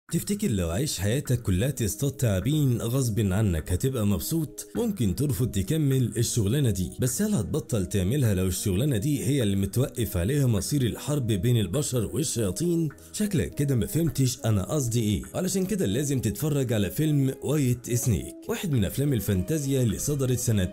تفتكر لو عايش حياتك كلها تصطاد تعابين غصب عنك هتبقى مبسوط ممكن ترفض تكمل الشغلانة دي بس هل هتبطل تعملها لو الشغلانة دي هي اللي متوقف عليها مصير الحرب بين البشر والشياطين شكلك كده ما فهمتش انا قصدي ايه علشان كده لازم تتفرج على فيلم وايت سنيك واحد من افلام الفانتازيا اللي صدرت سنة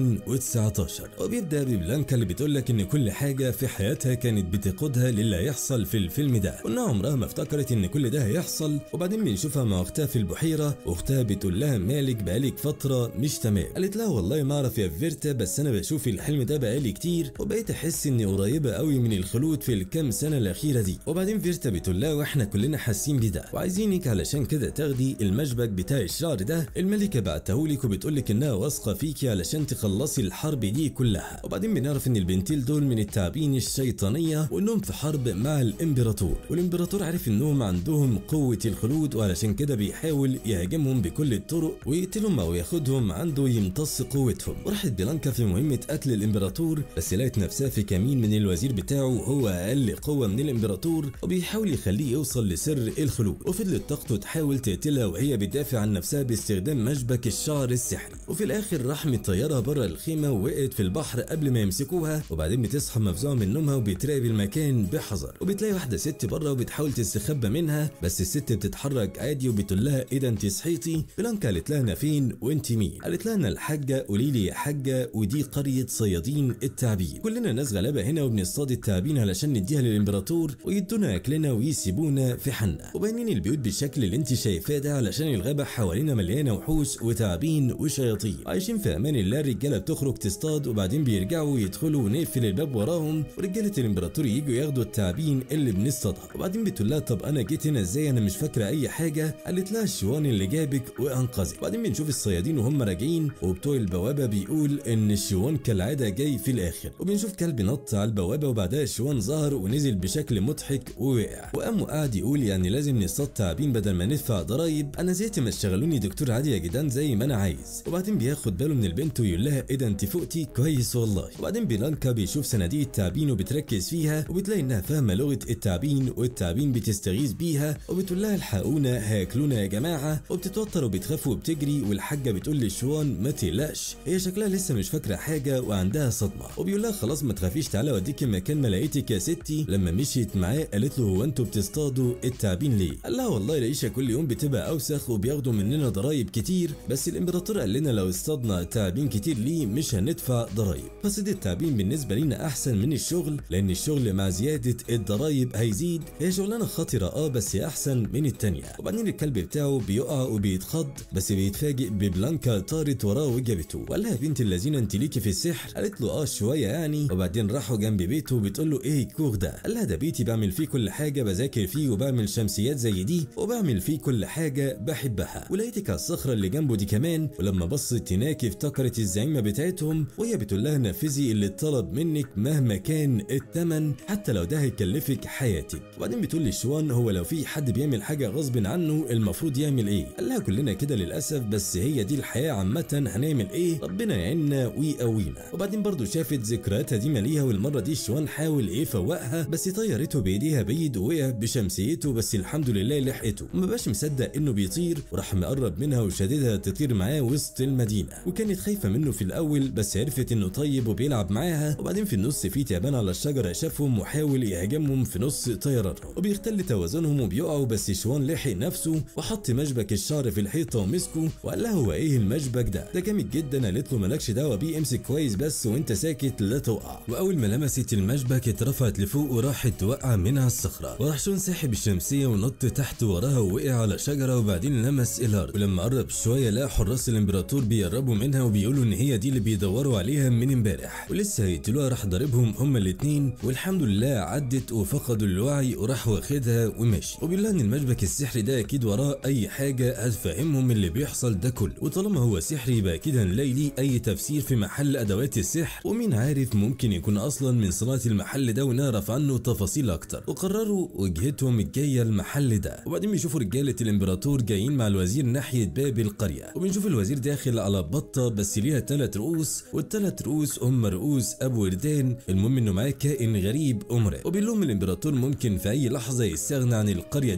2019 وبيبدأ ببلانكا اللي بتقولك ان كل حاجة في حياتها كانت بتقودها للي هيحصل في الفيلم ده وانها عمرها ما افتكرت ان كل ده هيحصل وبعدين بنشوفها مع اختها في البحيره واختها بتقول لها مالك بقالك فتره مش تمام قالت لها والله ما اعرف يا فيرتا بس انا بشوف الحلم ده بقالي كتير وبقيت احس اني قريبه قوي من الخلود في الكام سنه الاخيره دي وبعدين فيرتا بتقول لها واحنا كلنا حاسين بده وعايزينك علشان كده تاخدي المشبك بتاع الشعر ده الملكه بعتهولك وبتقولك انها واثقه فيكي علشان تخلصي الحرب دي كلها وبعدين بنعرف ان البنتين دول من التعابين الشيطانيه وانهم في حرب مع الامبراطور والامبراطور عارف انهم عندهم قوه الخلود وعلشان كده بيحاول يهاجمهم بكل الطرق ويقتلهم او ياخدهم عنده يمتص قوتهم وراحت بلانكا في مهمه قتل الامبراطور بس لقت نفسها في كمين من الوزير بتاعه هو اقل قوه من الامبراطور وبيحاول يخليه يوصل لسر الخلود وفضلت طاقته تحاول تقتلها وهي بتدافع عن نفسها باستخدام مشبك الشعر السحري وفي الاخر راح مطيرها بره الخيمه ووقعت في البحر قبل ما يمسكوها وبعدين بتصحى مفزوعه من نومها وبتراقب المكان بحذر وبتلاقي واحده ست بره وبتحاول تستخبى منها بس الست بتتحرك عادي وبتقول لها ايه ده انت صحيتي بلانكا قالت لها انا فين وانت مين قالت لها انا الحاجه قولي لي يا حاجه ودي قريه صيادين التعابين كلنا ناس غلابه هنا وبنصطاد التعابين علشان نديها للامبراطور ويدونا اكلنا ويسيبونا في حالنا وبانين البيوت بالشكل اللي انت شايفاه ده علشان الغابه حوالينا مليانه وحوش وتعابين وشياطين عايشين في امان الله الرجاله بتخرج تصطاد وبعدين بيرجعوا يدخلوا ونقفل الباب وراهم ورجاله الامبراطور يجوا ياخدوا التعابين اللي بنصطادها وبعدين بتقول لها طب انا جيت هنا ازاي انا مش فاكره اي حاجه قالت لها الشوان اللي جابك وانقذك وبعدين بنشوف الصيادين وهم راجعين وبتوع البوابه بيقول ان الشوان كالعاده جاي في الاخر وبنشوف كلب نط على البوابه وبعدها الشوان ظهر ونزل بشكل مضحك ووقع وقام وقعد يقول يعني لازم نصطاد تعابين بدل ما ندفع ضرايب انا زهقت ما تشغلوني دكتور عادي يا جدعان زي ما انا عايز وبعدين بياخد باله من البنت ويقول لها ايه ده انت فوقتي كويس والله وبعدين بلانكا بيشوف صناديق التعابين وبتركز فيها وبتلاقي انها فاهمه لغه التعابين والتعابين بتستغيث بيها وبتقول لها الحقونا هياكلونا يا جماعه وبتتوتر وبتخاف وبتجري والحاجه بتقول للشوان ما تقلقش هي شكلها لسه مش فاكره حاجه وعندها صدمه وبيقول لها خلاص ما تخافيش تعالى اوديكي مكان ما لقيتك يا ستي لما مشيت معاه قالت له هو انتوا بتصطادوا التعابين ليه قال لها والله العيشه كل يوم بتبقى اوسخ وبياخدوا مننا ضرايب كتير بس الامبراطور قال لنا لو اصطادنا تعابين كتير ليه مش هندفع ضرايب فصيد التعابين بالنسبه لينا احسن من الشغل لان الشغل مع زياده الضرايب هيزيد هي شغلانه خطره اه بس احسن من التانيه وبعدين الكلب بتاعه بيقع وبيتخض بس بيتفاجئ ببلانكا طارت وراه وجابته وقال لها يا بنت اللذينه انت ليكي في السحر قالت له اه شويه يعني وبعدين راحوا جنب بيته بتقول له ايه الكوخ ده قال لها ده بيتي بعمل فيه كل حاجه بذاكر فيه وبعمل شمسيات زي دي وبعمل فيه كل حاجه بحبها ولقيتك على الصخره اللي جنبه دي كمان ولما بصت هناك افتكرت الزعيمه بتاعتهم وهي بتقول لها نفذي اللي اتطلب منك مهما كان الثمن حتى لو ده هيكلفك حياتك وبعدين بتقول للشوان هو لو في حد بيعمل حاجه غصب عنه المفروض يعمل ايه قال لها كلنا كده للاسف بس هي دي الحياه عامه هنعمل ايه ربنا يعيننا ويقوينا وبعدين برضو شافت ذكرياتها دي ماليها والمره دي الشوان حاول ايه فوقها بس طيرته بايديها بعيد ووقع بشمسيته بس الحمد لله لحقته وما بقاش مصدق انه بيطير وراح مقرب منها وشددها تطير معاه وسط المدينه وكانت خايفه منه في الاول بس عرفت انه طيب وبيلعب معاها وبعدين في النص في تعبان على الشجره شافهم وحاول يهاجمهم في نص طيرانهم وبيختل توازنهم وبيقعوا بس شوان لحق نفسه وحط مشبك الشعر في الحيطه ومسكه وقال لها هو ايه المشبك ده ده جامد جدا قالت له مالكش دعوه بيه امسك كويس بس وانت ساكت لا تقع واول ما لمست المشبك اترفعت لفوق وراحت توقع منها الصخره وراح شون ساحب الشمسيه ونط تحت وراها ووقع على شجره وبعدين لمس الارض ولما قرب شويه لقى حراس الامبراطور بيقربوا منها وبيقولوا ان هي دي اللي بيدوروا عليها من امبارح ولسه هيقتلوها راح ضاربهم هما الاتنين والحمد لله عدت وفقدوا الوعي وراح واخدها وماشي وبيقول لها ان المشبك السحري ده اكيد وراه اي حاجه هتفهمهم اللي بيحصل ده كله وطالما هو سحري يبقى اكيد هنلاقي ليه اي تفسير في محل ادوات السحر ومين عارف ممكن يكون اصلا من صناعه المحل ده ونعرف عنه تفاصيل اكتر وقرروا وجهتهم الجايه المحل ده وبعدين بيشوفوا رجاله الامبراطور جايين مع الوزير ناحيه باب القريه وبنشوف الوزير داخل على بطه بس ليها ثلاث رؤوس والثلاث رؤوس هم رؤوس ابو وردان المهم انه معاه كائن غريب امرئ وبيقول لهم الامبراطور ممكن في اي لحظه يستغنى عن القريه دي وانتوا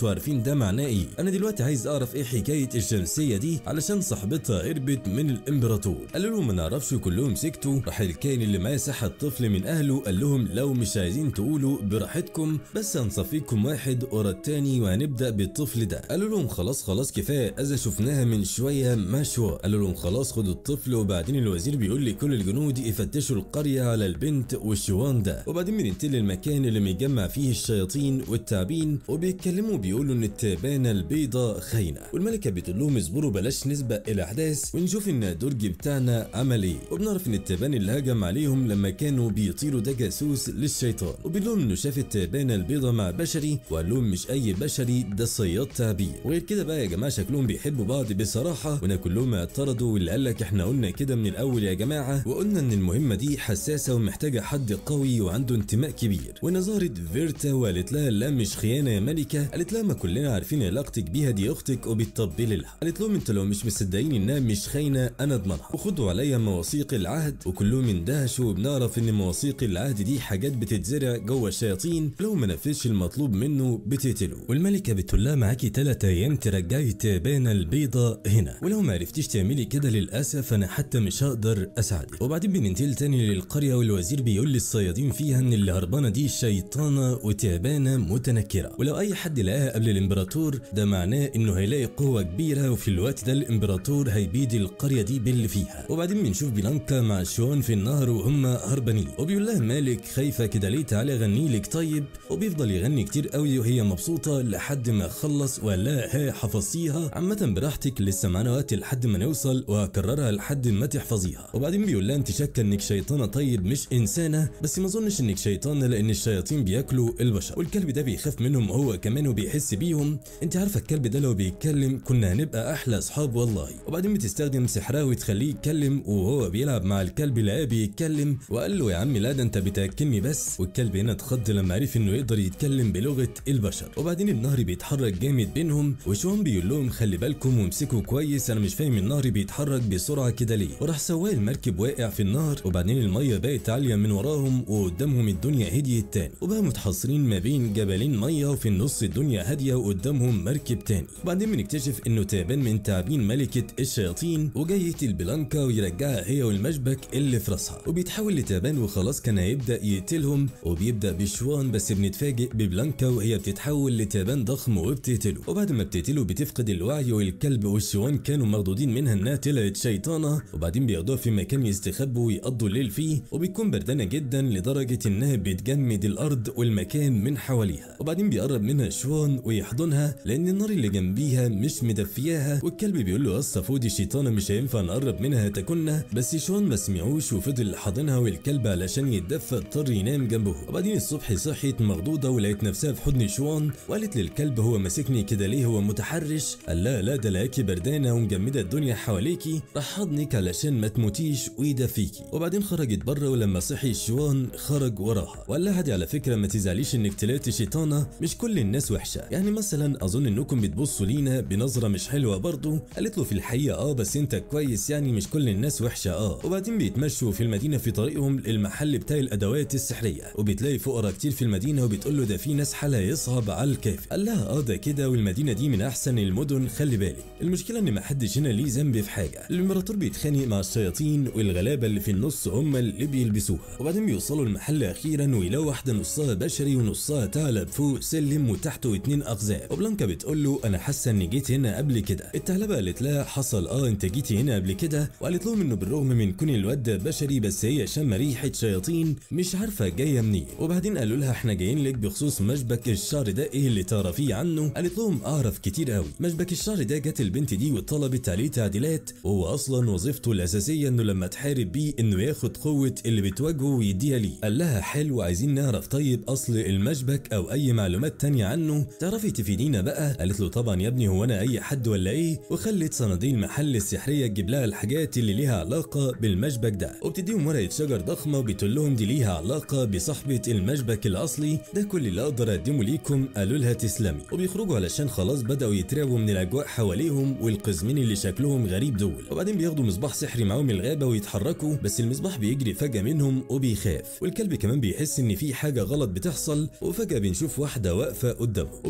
انتوا عارفين ده معناه ايه انا دلوقتي عايز اعرف ايه حكايه الشمسيه دي علشان صاحبتها هربت من الامبراطور قالوا لهم ما نعرفش كلهم سكتوا راح الكائن اللي معاه سحب طفل من اهله قال لهم لو مش عايزين تقولوا براحتكم بس هنصفيكم واحد ورا التاني وهنبدا بالطفل ده قالوا لهم خلاص خلاص كفايه اذا شفناها من شويه مشوى قالوا لهم خلاص خدوا الطفل وبعدين الوزير بيقول لكل الجنود يفتشوا القريه على البنت والشوان ده وبعدين بننتقل للمكان اللي متجمع فيه الشياطين والتعبين وبيتكلموا بيقولوا ان التعبانه البيضاء خاينه والملكه بتقول لهم اصبروا بلاش نسبق الاحداث ونشوف ان الدرج بتاعنا عمل ايه وبنعرف ان التعبان اللي هجم عليهم لما كانوا بيطيروا ده جاسوس للشيطان وبيقول لهم انه شاف التعبانه البيضاء مع بشري وقال لهم مش اي بشري ده صياد تعبين وغير كده بقى يا جماعه شكلهم بيحبوا بعض بصراحه وانا كلهم اعترضوا واللي قال لك احنا قلنا كده من الاول يا جماعه وقلنا ان المهمه دي حساسه ومحتاجه حد قوي وعنده انتماء كبير ونظرت فيرتا وقالت لها لا مش خيانه يا ملكه قالت لها ما كلنا عارفين علاقتك بيها دي اختك وبتطبلي لها قالت لهم انتوا لو مش مصدقين انها مش خاينه انا اضمنها وخدوا عليا مواثيق العهد وكلهم اندهشوا وبنعرف ان مواثيق العهد دي حاجات بتتزرع جوه الشياطين لو ما نفذش المطلوب منه بتقتله والملكه بتقول لها معاكي ثلاث ايام ترجعي التعبانه البيضاء هنا ولو ما عرفتيش تعملي كده للاسف انا حتى مش هقدر اساعدك وبعدين بننتقل تاني للقريه والوزير بيقول للصيادين فيها ان اللي هربانه دي شيطانه وتعبانه متنكره ولو اي حد لقاها قبل الامبراطور ده معناه انه هيلاقي قوه كبيره وفي الوقت ده الامبراطور هيبيد القريه دي باللي فيها وبعدين بنشوف بلانكا مع شوان في النهر وهم هربانين وبيقول لها مالك خايفه كده ليه تعالي اغني لك طيب وبيفضل يغني كتير قوي وهي مبسوطه لحد ما خلص وقال لها ها حفظتيها عامه براحتك لسه معانا وقت لحد ما نوصل وهكررها لحد ما تحفظيها وبعدين بيقول لها انت شاكه انك شيطانه طيب مش انسانه بس ما اظنش انك شيطانه لان الشياطين بياكلوا البشر والكلب ده بيخاف منهم هو كمان وبيحس بيهم انت عارفه الكلب ده لو بيتكلم كنا هنبقى احلى اصحاب والله وبعدين بتستخدم سحرها وتخليه يتكلم وهو بيلعب مع الكلب لقاه بيتكلم وقال له يا عم لا ده انت بتاكلني بس والكلب هنا اتخض لما عرف انه يقدر يتكلم بلغه البشر وبعدين النهر بيتحرك جامد بينهم وشون بيقول لهم خلي بالكم وامسكوا كويس انا مش فاهم النهر بيتحرك بسرعه كده ليه وراح سواق المركب واقع في النهر وبعدين الميه بقت عاليه من وراهم وقدامهم الدنيا هديت تاني وبقى متحصرين ما بين جبلين ميه وفي النص الدنيا هاديه وقدامهم مركب تاني وبعدين بنكتشف انه تعبان من تعابين ملكه الشياطين وجاي يقتل بلانكا ويرجعها هي والمشبك اللي في راسها وبيتحول لتعبان وخلاص كان هيبدا يقتلهم وبيبدا بشوان بس بنتفاجئ ببلانكا وهي بتتحول لتعبان ضخم وبتقتله وبعد ما بتقتله بتفقد الوعي والكلب والشوان كانوا مخضوضين منها انها طلعت شيطانه وبعدين بياخدوها في مكان يستخبوا ويقضوا الليل فيه وبتكون بردانه جدا لدرجه انها بتجمد الارض والمكان من حواليها وبعدين بيقرب منها شوان ويحضنها لان النار اللي جنبيها مش مدفياها والكلب بيقول له اصلا فودي الشيطانه مش هينفع نقرب منها تاكلنا بس شوان ما سمعوش وفضل حاضنها والكلب علشان يتدفى اضطر ينام جنبه وبعدين الصبح صحيت مخضوضه ولقيت نفسها في حضن شوان وقالت للكلب هو ماسكني كده ليه هو متحرش قال لا لا ده لقاكي بردانه ومجمده الدنيا حواليكي راح حضنك علشان ما تموتيش ويدفيكي وبعدين خرجت بره ولما صحي شوان خرج وراها وقال لها دي على فكره ما تزعليش انك طلعتي شيطانه مش كل الناس وحشه يعني مثلا اظن انكم بتبصوا لينا بنظره مش حلوه برضه قالت له في الحقيقه اه بس انت كويس يعني مش كل الناس وحشه اه وبعدين بيتمشوا في المدينه في طريقهم للمحل بتاع الادوات السحريه وبتلاقي فقراء كتير في المدينه وبتقول له ده في ناس حالها يصعب على الكافر قال لها اه ده كده والمدينه دي من احسن المدن خلي بالك المشكله ان ما حدش هنا ليه ذنب في حاجه الامبراطور بيتخانق مع الشياطين والغلابه اللي في النص هم اللي بيلبسوها وبعدين بيوصلوا المحل اخيرا ويلاقوا واحده نصها بشري ونصها ثعلب فوق سلم وتحته اتنين اقزام وبلانكا بتقول له انا حاسه اني جيت هنا قبل كده الثعلبه قالت لها حصل اه انت جيتي هنا قبل كده وقالت لهم انه بالرغم من كون الواد ده بشري بس هي شم ريحه شياطين مش عارفه جايه منين وبعدين قالوا لها احنا جايين لك بخصوص مشبك الشعر ده ايه اللي تعرفيه عنه قالت لهم اعرف كتير قوي مشبك الشعر ده جت البنت دي وطلبت عليه تعديلات وهو اصلا وظيفته الاساسيه انه لما تحارب بيه انه ياخد قوه اللي بتواجهه ويديها ليه قال لها حلو عايزين نعرف طيب اصل المشبك او اي معلومات تانية عنه تعرفي تفيدينا بقى قالت له طبعا يا ابني هو انا اي حد ولا ايه وخلت صناديق المحل السحريه تجيب لها الحاجات اللي ليها علاقه بالمشبك ده وبتديهم ورقه شجر ضخمه وبتقول لهم دي ليها علاقه بصاحبه المشبك الاصلي ده كل اللي اقدر اقدمه ليكم قالوا لها تسلمي وبيخرجوا علشان خلاص بداوا يتراووا من الاجواء حواليهم والقزمين اللي شكلهم غريب دول وبعدين بياخدوا مصباح سحري معاهم الغابه ويتحركوا بس المصباح بيجري فجاه منهم وبيخاف والكلب كمان بيحس ان في حاجه غلط بتحصل وفجاه بنشوف واحده واقفه قدامه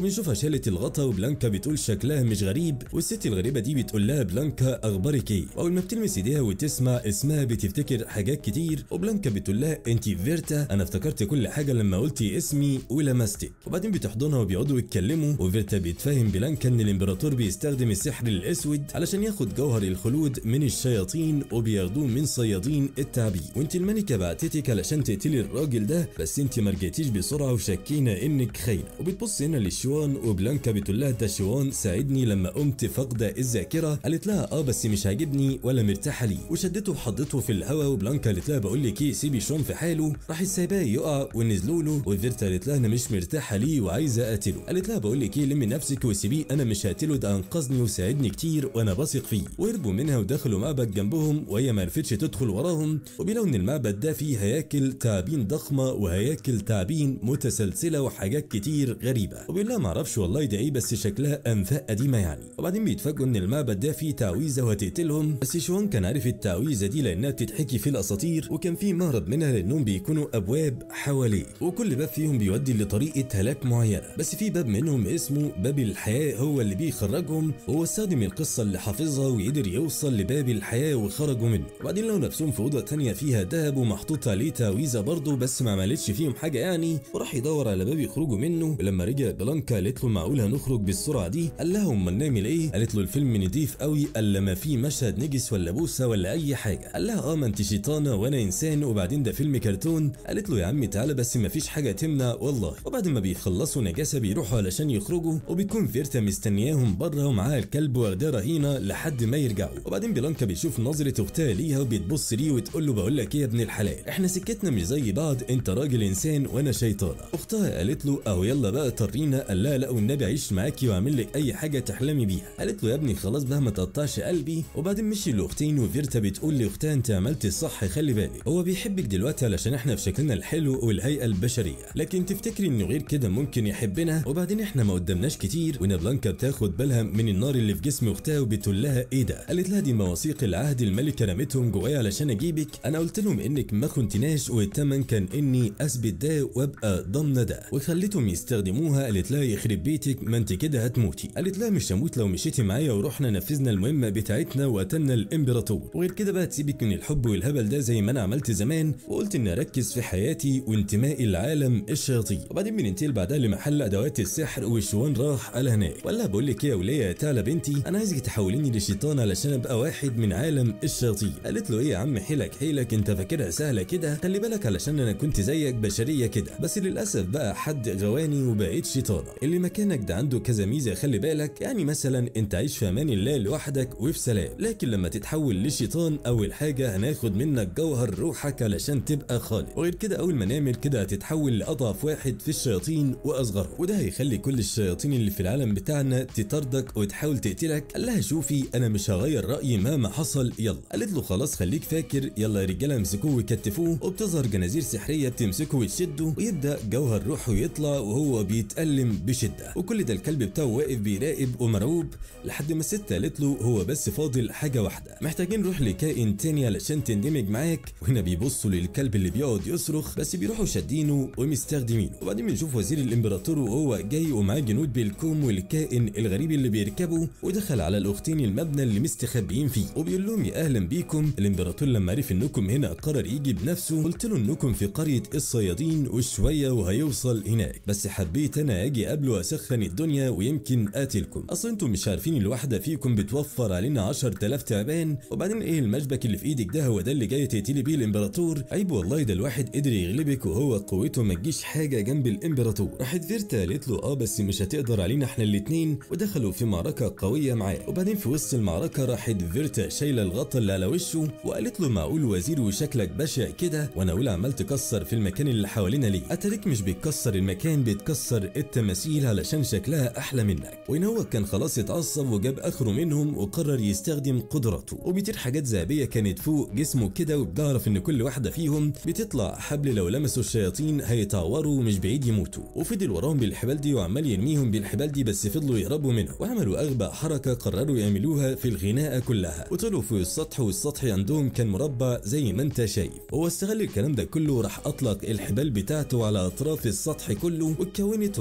وبنشوفها شالت الغطا وبلانكا بتقول شكلها مش غريب والست الغريبه دي بتقول لها بلانكا اخبارك ايه واول ما بتلمس ايديها وتسمع اسمها بتفتكر حاجات كتير وبلانكا بتقول لها انت فيرتا انا افتكرت كل حاجه لما قلتي اسمي ولمستك وبعدين بتحضنها وبيقعدوا يتكلموا وفيرتا بتفهم بلانكا ان الامبراطور بيستخدم السحر الاسود علشان ياخد جوهر الخلود من الشياطين وبياخدوه من صيادين التعبين وانت الملكه بعتتك علشان تقتلي الراجل ده بس انت ما رجعتيش بسرعه وشكينا انك خاينه وبتبص هنا للشوان وبلانكا بتقول لها ده شوان ساعدني لما قمت فاقده الذاكره قالت لها اه بس مش عاجبني ولا مرتاحه ليه وشدته وحطته في الهوا وبلانكا قالت لها بقول لك ايه سيبي شوان في حاله راحت سايباه يقع ونزلوا له وفيرتا قالت لها انا مش مرتاحه ليه وعايزه اقتله قالت لها بقول لك ايه لمي نفسك وسيبيه انا مش هقتله ده انقذني وساعدني كتير وانا بثق فيه وهربوا منها ودخلوا معبد جنبهم وهي ما عرفتش تدخل وراهم وبيلاقوا ان المعبد ده فيه هياكل تعابين ضخمه وهياكل تعابين متسلسله وحاجات كتير غريبه وبيقول لها معرفش والله ده ايه بس شكلها انفاق قديمه يعني وبعدين بيتفاجئوا ان المعبد ده فيه تعويذه وهتقتلهم بس شوان كان عارف التعويذه دي لانها بتتحكي في الاساطير وكان في مهرب منها لانهم بيكونوا ابواب حواليه وكل باب فيهم بيودي لطريقه هلاك معينه بس في باب منهم اسمه باب الحياه هو اللي بيخرجهم وهو استخدم القصه اللي حافظها وقدر يوصل لباب الحياه وخرجوا منه وبعدين لقوا نفسهم في اوضه تانية فيها ذهب ومحطوط عليه تعويذه برضه بس ما عملتش فيهم حاجه يعني وراح يدور على باب يخرجوا منه ولما رجع بلانكا قالت له معقول هنخرج بالسرعه دي قال لها امال نعمل ايه قالت له الفيلم نضيف قوي قال لما في مشهد نجس ولا بوسه ولا اي حاجه قال لها اه ما انت شيطانه وانا انسان وبعدين ده فيلم كرتون قالت له يا عمي تعالى بس ما فيش حاجه تمنع والله وبعد ما بيخلصوا نجاسه بيروحوا علشان يخرجوا وبيكون فيرتا مستنياهم بره ومعاها الكلب واخداه رهينه لحد ما يرجعوا وبعدين بلانكا بيشوف نظره اختها ليها وبتبص ليه وتقول له بقول لك ايه يا ابن الحلال احنا سكتنا مش زي بعض انت راجل انسان وانا شيطانه اختها قالت له اهو يلا بقى طرينا قال لها لا والنبي عيش معاكي واعمل لك اي حاجه تحلمي بيها قالت له يا ابني خلاص بقى ما تقطعش قلبي وبعدين مشي لاختين وفيرتا بتقول لاختها انت عملت الصح خلي بالك هو بيحبك دلوقتي علشان احنا في شكلنا الحلو والهيئه البشريه لكن تفتكري انه غير كده ممكن يحبنا وبعدين احنا ما قدامناش كتير وان بلانكا بتاخد بالها من النار اللي في جسم اختها وبتقول لها ايه ده قالت لها دي مواثيق العهد الملكه رمتهم جوايا علشان اجيبك انا قلت لهم انك ما خنتناش والثمن كان اني اثبت ده وابقى ضامنه ده وخليتهم يستخدموها قالت لها يخرب بيتك ما انت كده هتموتي قالت لها مش هموت لو مشيتي معايا ورحنا نفذنا المهمه بتاعتنا وقتلنا الامبراطور وغير كده بقى تسيبك من الحب والهبل ده زي ما انا عملت زمان وقلت اني اركز في حياتي وانتمائي لعالم الشياطين وبعدين بننتقل بعدها لمحل ادوات السحر والشوان راح قال هناك ولا بقول لك ايه يا وليه يا تعالى بنتي انا عايزك تحوليني لشيطان علشان ابقى واحد من عالم الشياطين قالت له ايه يا عم حيلك حيلك انت فاكرها سهله كده خلي بالك علشان انا كنت زيك بشريه كده بس للاسف بقى حد غواني وبقيت شيطانه اللي مكانك ده عنده كذا ميزه خلي بالك يعني مثلا انت عايش في امان الله لوحدك وفي سلام لكن لما تتحول لشيطان اول حاجه هناخد منك جوهر روحك علشان تبقى خالق وغير كده اول ما نعمل كده هتتحول لاضعف واحد في الشياطين واصغرهم وده هيخلي كل الشياطين اللي في العالم بتاعنا تطاردك وتحاول تقتلك قال لها شوفي انا مش هغير رايي مهما حصل يلا قالت له خلاص خليك فاكر يلا يا رجاله امسكوه وكتفوه وبتظهر جنازير سحريه بتمسكه وتشده ويبدا جوهر روحه يطلع وهو بيتألم بشده وكل ده الكلب بتاعه واقف بيراقب ومرعوب لحد ما الست قالت له هو بس فاضل حاجه واحده محتاجين نروح لكائن تاني علشان تندمج معاك وهنا بيبصوا للكلب اللي بيقعد يصرخ بس بيروحوا شادينه ومستخدمينه وبعدين بنشوف وزير الامبراطور وهو جاي ومعاه جنود بالكوم والكائن الغريب اللي بيركبه ودخل على الاختين المبنى اللي مستخبيين فيه وبيقول لهم يا اهلا بيكم الامبراطور لما عرف انكم هنا قرر يجي بنفسه قلت له انكم في قريه الصيادين وشويه وهيوصل هناك بس حبيت انا اجي قبله اسخن الدنيا ويمكن قاتلكم اصل انتم مش عارفين الواحده فيكم بتوفر علينا 10000 تعبان وبعدين ايه المشبك اللي في ايدك ده هو ده اللي جاي تقتلي بيه الامبراطور عيب والله ده الواحد قدر يغلبك وهو قوته ما تجيش حاجه جنب الامبراطور راحت فيرتا قالت له اه بس مش هتقدر علينا احنا الاتنين ودخلوا في معركه قويه معاه وبعدين في وسط المعركه راحت فيرتا شايله الغطا اللي على وشه وقالت له معقول وزير وشكلك بشع كده وانا اقول عمال تكسر في المكان اللي حوالينا ليه اتاريك مش بتكسر المكان بتكسر التماثيل علشان شكلها احلى منك وان هو كان خلاص اتعصب وجاب اخره منهم وقرر يستخدم قدراته وبيطير حاجات ذهبيه كانت فوق جسمه كده وبنعرف ان كل واحده فيهم بتطلع حبل لو لمسوا الشياطين هيتعوروا ومش بعيد يموتوا وفضل وراهم بالحبال دي وعمال يرميهم بالحبال دي بس فضلوا يهربوا منه وعملوا اغبى حركه قرروا يعملوها في الخناقه كلها وطلعوا فوق السطح والسطح عندهم كان مربع زي ما انت شايف هو استغل الكلام ده كله وراح اطلق الحبال بتاعته على اطراف السطح كله واتكونت وعملت شكل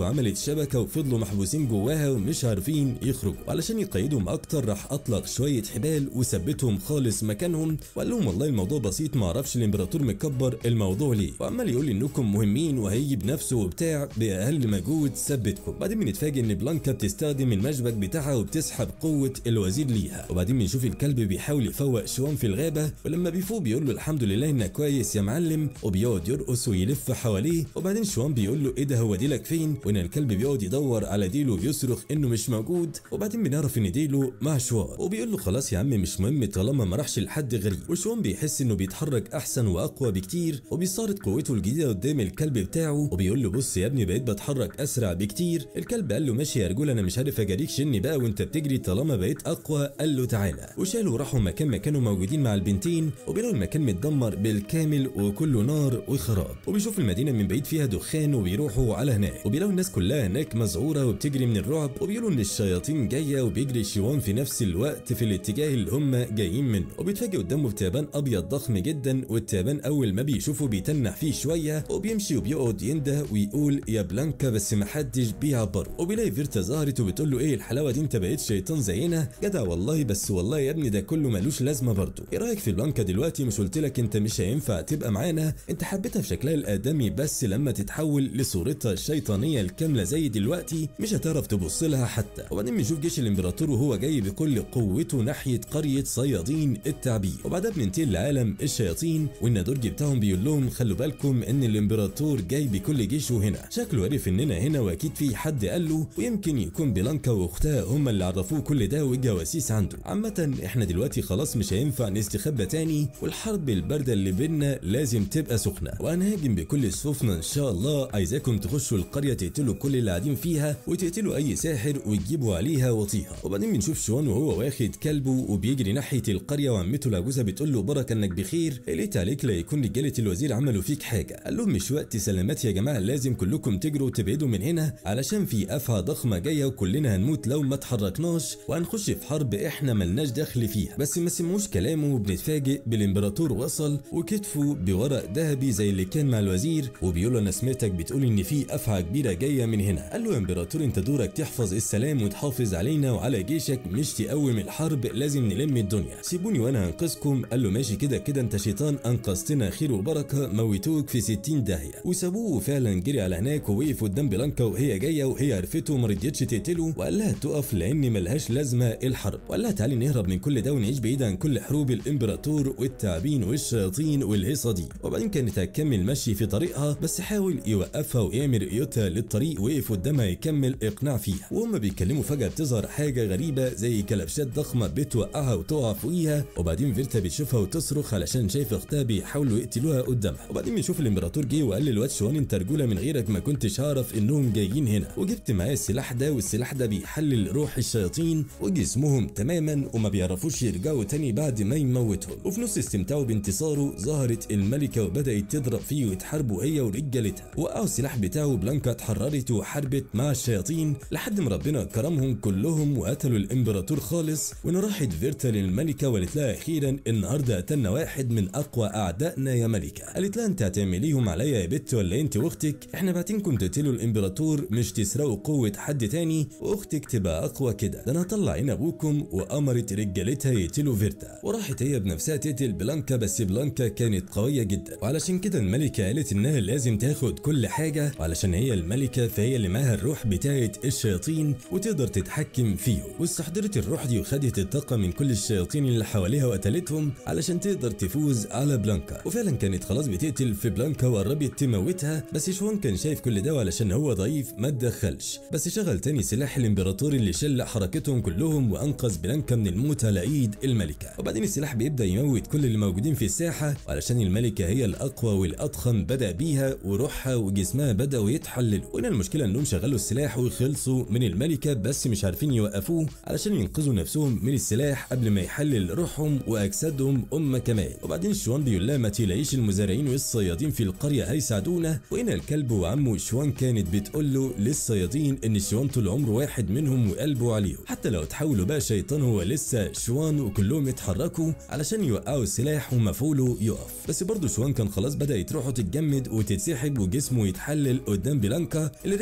الشبكه وفضلوا محبوسين جواها ومش عارفين يخرجوا وعلشان يقيدهم اكتر راح اطلق شويه حبال وثبتهم خالص مكانهم وقال لهم والله الموضوع بسيط ما اعرفش الامبراطور مكبر الموضوع ليه وعمال يقول لي انكم مهمين وهيجي بنفسه وبتاع باقل مجهود ثبتكم بعدين بنتفاجئ ان بلانكا بتستخدم المشبك بتاعها وبتسحب قوه الوزير ليها وبعدين بنشوف الكلب بيحاول يفوق شوان في الغابه ولما بيفوق بيقول له الحمد لله انك كويس يا معلم وبيقعد يرقص ويلف حواليه وبعدين شوان بيقول له ايه ده هو ديلك فين وان الكلب بيقعد يدور على ديلو ويصرخ انه مش موجود وبعدين بنعرف ان ديلو مع شوان وبيقول له خلاص يا عم مش مهم طالما ما راحش لحد غريب وشوان بيحس انه بيتحرك احسن واقوى بكتير وبيستعرض قوته الجديده قدام الكلب بتاعه وبيقول له بص يا ابني بقيت بتحرك اسرع بكتير الكلب قال له ماشي يا رجول انا مش عارف اجاريك شني بقى وانت بتجري طالما بقيت اقوى قال له تعالى وشالوا وراحوا مكان ما كانوا موجودين مع البنتين وبيلاقوا المكان متدمر بالكامل وكله نار وخراب وبيشوف المدينه من بعيد فيها دخان وبيروحوا على هناك وبيلاقوا الناس كلها هناك مذعوره وبتجري من الرعب وبيقولوا ان الشياطين جايه وبيجري شيوان في نفس الوقت في الاتجاه اللي هم جايين منه وبيتفاجئ قدامه بتعبان ابيض ضخم جدا والتعبان اول ما بيشوفه بيتنح فيه شويه وبيمشي وبيقعد ينده ويقول يا بلانكا بس محدش بيعبره وبيلاقي فيرتا ظهرت وبتقول له ايه الحلاوه دي انت بقيت شيطان زينا جدع والله بس والله يا ابني ده كله ملوش لازمه برضه ايه رايك في بلانكا دلوقتي مش قلت لك انت مش هينفع تبقى معانا انت حبيتها في شكلها الادمي بس لما تتحول لصورتها الشيطانيه الكامله زي دلوقتي مش هتعرف تبص لها حتى وبعدين بنشوف جيش الامبراطور وهو جاي بكل قوته ناحيه قريه صيادين التعبير وبعدها بننتقل لعالم الشياطين والنادرج بتاعهم بيقول لهم خلوا بالكم ان الامبراطور جاي بكل جيشه هنا شكله عرف اننا هنا واكيد في حد قال له ويمكن يكون بلانكا واختها هم اللي عرفوه كل ده والجواسيس عنده عامه احنا دلوقتي خلاص مش هينفع نستخبى تاني والحرب البارده اللي بينا لازم تبقى سخنه وهنهاجم بكل صفوفنا ان شاء الله عايزاكم تخشوا القريه تقتلوا كل اللي قاعدين فيها وتقتلوا اي ساحر وتجيبوا عليها وطيها وبعدين بنشوف شوان وهو واخد كلبه وبيجري ناحيه القريه وعمته العجوزه بتقول له بركه انك بخير قلت عليك لا يكون رجاله الوزير عملوا فيك حاجه قال لهم مش وقت سلامات يا جماعه لازم كلكم تجروا وتبعدوا من هنا علشان في افعى ضخمه جايه وكلنا هنموت لو ما اتحركناش وهنخش في حرب احنا ملناش دخل فيها بس ما سمعوش كلامه وبنتفاجئ بالامبراطور وصل وكتفه بورق ذهبي زي اللي كان مع الوزير وبيقول له انا سمعتك بتقول ان في افعى كبيره جايه من هنا قال له يا امبراطور انت دورك تحفظ السلام وتحافظ علينا وعلى جيشك مش تقوم الحرب لازم نلم الدنيا سيبوني وانا هنقذكم قال له ماشي كده كده انت شيطان انقذتنا خير وبركه موتوك في 60 داهيه وسابوه وفعلا جري على هناك ووقف قدام بلانكا وهي جايه وهي عرفته وما رضيتش تقتله وقال لها تقف لان ملهاش لازمه الحرب وقال لها تعالي نهرب من كل ده ونعيش بعيد عن كل حروب الامبراطور والتعابين والشياطين والهيصه دي وبعدين كانت هتكمل مشي في طريقها بس حاول يوقفها ويامر ايوتا للطريق وقف قدامها يكمل اقناع فيها وهم بيتكلموا فجاه بتظهر حاجه غريبه زي كلبشات ضخمه بتوقعها وتقع فوقيها وبعدين فيرتا بتشوفها وتصرخ علشان شايفه اختها بيحاولوا يقتلوها قدامها وبعدين بنشوف الامبراطور جه وقال للواد شوان انت رجوله من غيرك ما كنتش اعرف انهم جايين هنا وجبت معايا السلاح ده والسلاح ده بيحلل روح الشياطين وجسمهم تماما وما بيعرفوش يرجعوا تاني بعد ما يموتهم وفي نص استمتاعه بانتصاره ظهرت الملكه وبدات تضرب فيه وتحاربه هي ورجالتها وقعوا السلاح بتاعه بلانكا اتحررت وحاربت مع الشياطين لحد ما ربنا كرمهم كلهم وقتلوا الامبراطور خالص وان راحت فيرتا للملكه وقالت لها اخيرا النهارده قتلنا واحد من اقوى اعدائنا يا ملكه قالت لها انت هتعمليهم عليا يا بت ولا انت واختك احنا باعتينكم تقتلوا الامبراطور مش تسرقوا قوه حد تاني واختك تبقى اقوى كده ده انا هطلع عين ابوكم وامرت رجالتها يقتلوا فيرتا وراحت هي بنفسها تقتل بلانكا بس بلانكا كانت قويه جدا وعلشان كده الملكه قالت انها لازم تاخد كل حاجه وعلشان هي الملكه فهي اللي معاها الروح بتاعه الشياطين وتقدر تتحكم فيهم واستحضرت الروح دي وخدت الطاقه من كل الشياطين اللي حواليها وقتلتهم علشان تقدر تفوز على بلانكا وفعلا كانت خلاص بتقتل في بلانكا وقربت تموتها بس شوان كان شايف كل ده وعلشان هو ضعيف ما اتدخلش بس شغل تاني سلاح الامبراطور اللي شل حركتهم كلهم وانقذ بلانكا من الموت على ايد الملكه وبعدين السلاح بيبدا يموت كل اللي موجودين في الساحه وعلشان الملكه هي الاقوى والاضخم بدا بيها وروحها وجسمها بداوا يتحللوا وهنا المشكله انهم شغلوا السلاح وخلصوا من الملكه بس مش عارفين يوقفوه علشان ينقذوا نفسهم من السلاح قبل ما يحلل روحهم واجسادهم هم كمان وبعدين شوان بيقول لها ما تلاقيش المزارعين والصيادين في القريه هيساعدونا وهنا الكلب وعمه شوان كانت بتقول له للصيادين ان شوان طول عمره واحد منهم وقلبه عليهم حتى لو تحولوا بقى شيطان هو لسه شوان وكلهم اتحركوا علشان يوقعوا السلاح ومفعوله يقف بس برضه شوان كان خلاص بدات روحه تتجمد وتتسحب وجسمه يتحلل قدام بلانكا اللي رجعت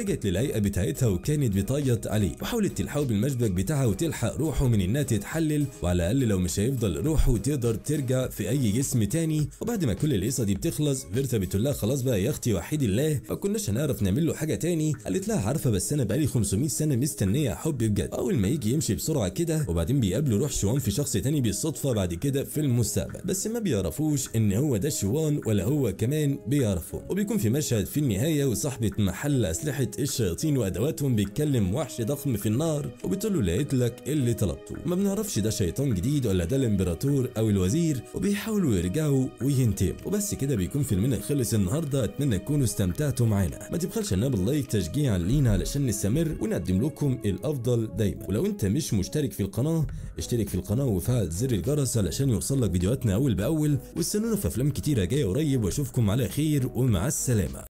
رجعت للهيئه بتاعتها وكانت بتعيط عليه وحاولت تلحقه بالمشبك بتاعها وتلحق روحه من انها تتحلل وعلى الاقل لو مش هيفضل روحه تقدر ترجع في اي جسم تاني وبعد ما كل القصه دي بتخلص فيرتا بتقول لها خلاص بقى يا اختي وحيد الله ما كناش هنعرف نعمل له حاجه تاني قالت لها عارفه بس انا بقالي 500 سنه مستنيه حب بجد اول ما يجي يمشي بسرعه كده وبعدين بيقابلوا روح شوان في شخص تاني بالصدفه بعد كده في المستقبل بس ما بيعرفوش ان هو ده شوان ولا هو كمان بيعرفه وبيكون في مشهد في النهايه وصاحبه محل اسلحه الشياطين وادواتهم بيتكلم وحش ضخم في النار وبتقول له لقيت لك اللي طلبته ما بنعرفش ده شيطان جديد ولا ده الامبراطور او الوزير وبيحاولوا يرجعوا وينتموا وبس كده بيكون فيلمنا خلص النهارده اتمنى تكونوا استمتعتوا معانا ما تبخلش لنا باللايك تشجيعا لينا علشان نستمر ونقدم لكم الافضل دايما ولو انت مش مشترك في القناه اشترك في القناه وفعل زر الجرس علشان يوصلك فيديوهاتنا اول باول واستنونا في افلام كتيره جايه قريب واشوفكم على خير ومع السلامه